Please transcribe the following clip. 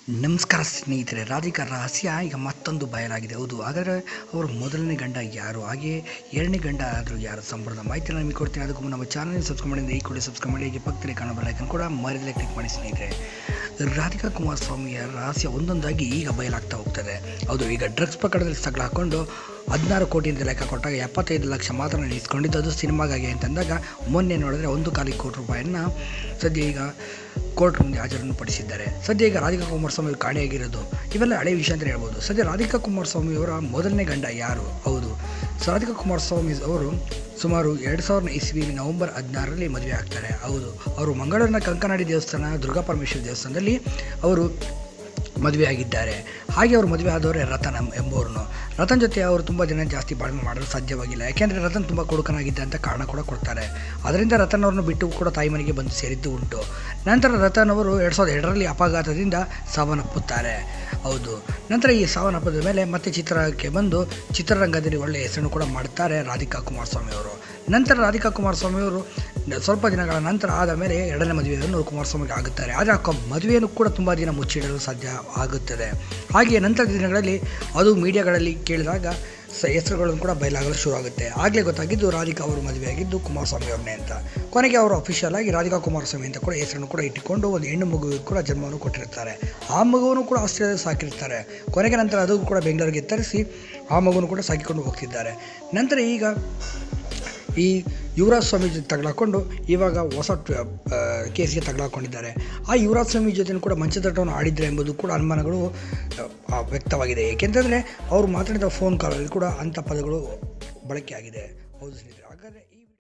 ನಮಸ್ಕಾರ ಸ್ನೇಹಿತರೆ ರಾಧಿಕಾ ರಹಸ್ಯ ಈಗ ಮತ್ತೊಂದು ಬಯಲಾಗಿದೆ ಹೌದು ಹಾಗಾದರೆ ಅವರು ಮೊದಲನೇ ಗಂಡ ಯಾರು ಹಾಗೆ ಎರಡನೇ ಗಂಡ ಆದರೂ ಯಾರು ಸಂಪೂರ್ಣ ಮಾಹಿತಿ ನಿಮಗೆ ಕೊಡ್ತೀನಿ ಅದಕ್ಕೂ ಮುನ್ನ ನಮ್ಮ ಚಾನಲ್ ಸಬ್ಸ್ಕ್ರೈಬ್ ಮಾಡಿದ್ರೆ ಈ ಕೂಡ ಸಬ್ಸ್ಕ್ರೈಬ್ ಮಾಡಿ ಹಾಗೆ ಪಕ್ಕದಲ್ಲಿ ಕಾಣೋ ಬೆಲ್ಲೈಕನ್ ಕೂಡ ಮರಿದಲ್ಲೇ ಕ್ಲಿಕ್ ಮಾಡಿ ಸ್ನೇಹಿತರೆ ರಾಧಿಕಾ ಕುಮಾರಸ್ವಾಮಿಯ ರಹಸ್ಯ ಒಂದೊಂದಾಗಿ ಈಗ ಬಯಲಾಗ್ತಾ ಹೋಗ್ತದೆ ಹೌದು ಈಗ ಡ್ರಗ್ಸ್ ಪ್ರಕರಣದಲ್ಲಿ ತಗಲು ಹಾಕೊಂಡು ಹದಿನಾರು ಕೋಟಿ ಅಂತ ಲೆಕ್ಕ ಕೊಟ್ಟಾಗ ಎಪ್ಪತ್ತೈದು ಲಕ್ಷ ಮಾತ್ರ ನಿಲ್ಲಿಸ್ಕೊಂಡಿದ್ದು ಅದು ಸಿನಿಮಾಗಾಗಿ ಅಂತಂದಾಗ ಮೊನ್ನೆ ನೋಡಿದ್ರೆ ಒಂದು ಕಾಲಿಗೆ ಕೋಟಿ ರೂಪಾಯಿಯನ್ನು ಸದ್ಯ ಈಗ ಕೋರ್ಟ್ ಮುಂದೆ ಹಾಜರನ್ನು ಪಡಿಸಿದ್ದಾರೆ ಸದ್ಯ ಈಗ ರಾಧಿಕಾ ಕುಮಾರಸ್ವಾಮಿ ಅವರು ಕಾಣೆಯಾಗಿರೋದು ಇವೆಲ್ಲ ಹಳೆ ವಿಷಯ ಅಂತ ಹೇಳ್ಬೋದು ಸದ್ಯ ರಾಧಿಕಾ ಕುಮಾರಸ್ವಾಮಿ ಅವರ ಮೊದಲನೇ ಗಂಡ ಯಾರು ಹೌದು ಸೊ ರಾಧಿಕಾ ಕುಮಾರಸ್ವಾಮಿ ಅವರು ಸುಮಾರು ಎರಡು ಸಾವಿರದ ಇಸ್ವಿ ನವೆಂಬರ್ ಹದಿನಾರರಲ್ಲಿ ಮದುವೆ ಆಗ್ತಾರೆ ಹೌದು ಅವರು ಮಂಗಳೂರಿನ ಕಂಕನಾಡಿ ದೇವಸ್ಥಾನ ದುರ್ಗಾ ಪರಮೇಶ್ವರಿ ದೇವಸ್ಥಾನದಲ್ಲಿ ಅವರು ಮದುವೆ ಆಗಿದ್ದಾರೆ ಹಾಗೆ ಅವರು ಮದುವೆ ಆದವರೇ ರತನ್ ಎಂ- ಎಂಬುವರನ್ನು ರತನ್ ಜೊತೆ ಅವರು ತುಂಬ ಜನ ಜಾಸ್ತಿ ಬಾಳ್ವೆ ಮಾಡಲು ಸಾಧ್ಯವಾಗಿಲ್ಲ ಯಾಕೆಂದರೆ ರತನ್ ತುಂಬ ಕೊಡುಕನಾಗಿದ್ದ ಅಂತ ಕಾರಣ ಕೂಡ ಕೊಡ್ತಾರೆ ಅದರಿಂದ ರತನ್ ಅವರನ್ನು ಬಿಟ್ಟು ಕೂಡ ತಾಯಿ ಮನೆಗೆ ಬಂದು ಸೇರಿದ್ದು ಉಂಟು ನಂತರ ರತನ್ ಅವರು ಎರಡು ಸಾವಿರದ ಎರಡರಲ್ಲಿ ಅಪಘಾತದಿಂದ ಸಾವನ್ನಪ್ಪುತ್ತಾರೆ ಹೌದು ನಂತರ ಈ ಸಾವನ್ನಪ್ಪದ ಮೇಲೆ ಮತ್ತೆ ಚಿತ್ರರಂಗಕ್ಕೆ ಬಂದು ಚಿತ್ರರಂಗದಲ್ಲಿ ಒಳ್ಳೆಯ ಹೆಸರನ್ನು ಕೂಡ ಮಾಡುತ್ತಾರೆ ರಾಧಿಕಾ ಕುಮಾರಸ್ವಾಮಿ ಅವರು ನಂತರ ರಾಧಿಕಾ ಕುಮಾರಸ್ವಾಮಿ ಅವರು ಸ್ವಲ್ಪ ದಿನಗಳ ನಂತರ ಆದ ಮೇಲೆ ಎರಡನೇ ಮದುವೆಯನ್ನು ಕುಮಾರಸ್ವಾಮಿಗೆ ಆಗುತ್ತಾರೆ ಆದರೆ ಆ ಕ- ಮದುವೆಯನ್ನು ಕೂಡ ತುಂಬ ದಿನ ಮುಚ್ಚಿಡಲು ಸಾಧ್ಯ ಆಗುತ್ತದೆ ಹಾಗೆಯೇ ನಂತರದ ದಿನಗಳಲ್ಲಿ ಅದು ಮೀಡಿಯಾಗಳಲ್ಲಿ ಕೇಳಿದಾಗ ಸ ಹೆಸರುಗಳನ್ನು ಕೂಡ ಬಯಲಾಗಲು ಶುರುವಾಗುತ್ತೆ ಆಗಲೇ ಗೊತ್ತಾಗಿದ್ದು ರಾಧಿಕಾ ಅವರು ಮದುವೆಯಾಗಿದ್ದು ಕುಮಾರಸ್ವಾಮಿ ಅವ್ರನ್ನೇ ಅಂತ ಕೊನೆಗೆ ಅವರು ಅಫಿಷಿಯಲ್ ಆಗಿ ರಾಧಿಕಾ ಕುಮಾರಸ್ವಾಮಿ ಅಂತ ಕೂಡ ಹೆಸರನ್ನು ಕೂಡ ಇಟ್ಟುಕೊಂಡು ಒಂದು ಹೆಣ್ಣು ಮಗುವಿಗೆ ಕೂಡ ಜನ್ಮವನ್ನು ಕೊಟ್ಟಿರ್ತಾರೆ ಆ ಮಗುವನ್ನು ಕೂಡ ಆಸ್ಟ್ರೇಲಿಯಾದಲ್ಲಿ ಸಾಕಿರ್ತಾರೆ ಕೊನೆಗೆ ನಂತರ ಅದು ಕೂಡ ಬೆಂಗಳೂರಿಗೆ ತರಿಸಿ ಆ ಮಗುವನ್ನು ಕೂಡ ಸಾಕಿಕೊಂಡು ಹೋಗ್ತಿದ್ದಾರೆ ನಂತರ ಈಗ ಈ ಯುವರಾಜ್ ಸ್ವಾಮಿ ಜೊತೆ ತಗಲಾಕೊಂಡು ಇವಾಗ ಹೊಸ ಟ- ಆ, ಕೇಸ್ಗೆ ತಗಲಾಕೊಂಡಿದ್ದಾರೆ ಆ ಯುವರಾಜ್ ಸ್ವಾಮಿ ಜೊತೆ ಕೂಡ ಮಂಚದಟ್ಟವನ್ನು ಆಡಿದ್ದಾರೆ ಎಂಬುದು ಕೂಡ ಅನುಮಾನಗಳು ಆ, ವ್ಯಕ್ತವಾಗಿದೆ ಏಕೆಂತಂದರೆ ಅವರು ಮಾತನಾಡಿದ ಫೋನ್ ಕಾಲಲ್ಲಿ ಕೂಡ ಅಂಥ ಪದಗಳು ಬಳಕೆಯಾಗಿದೆ ಹೌದು ಸ್ನೇಹಿತರೆ ಹಾಗಾದರೆ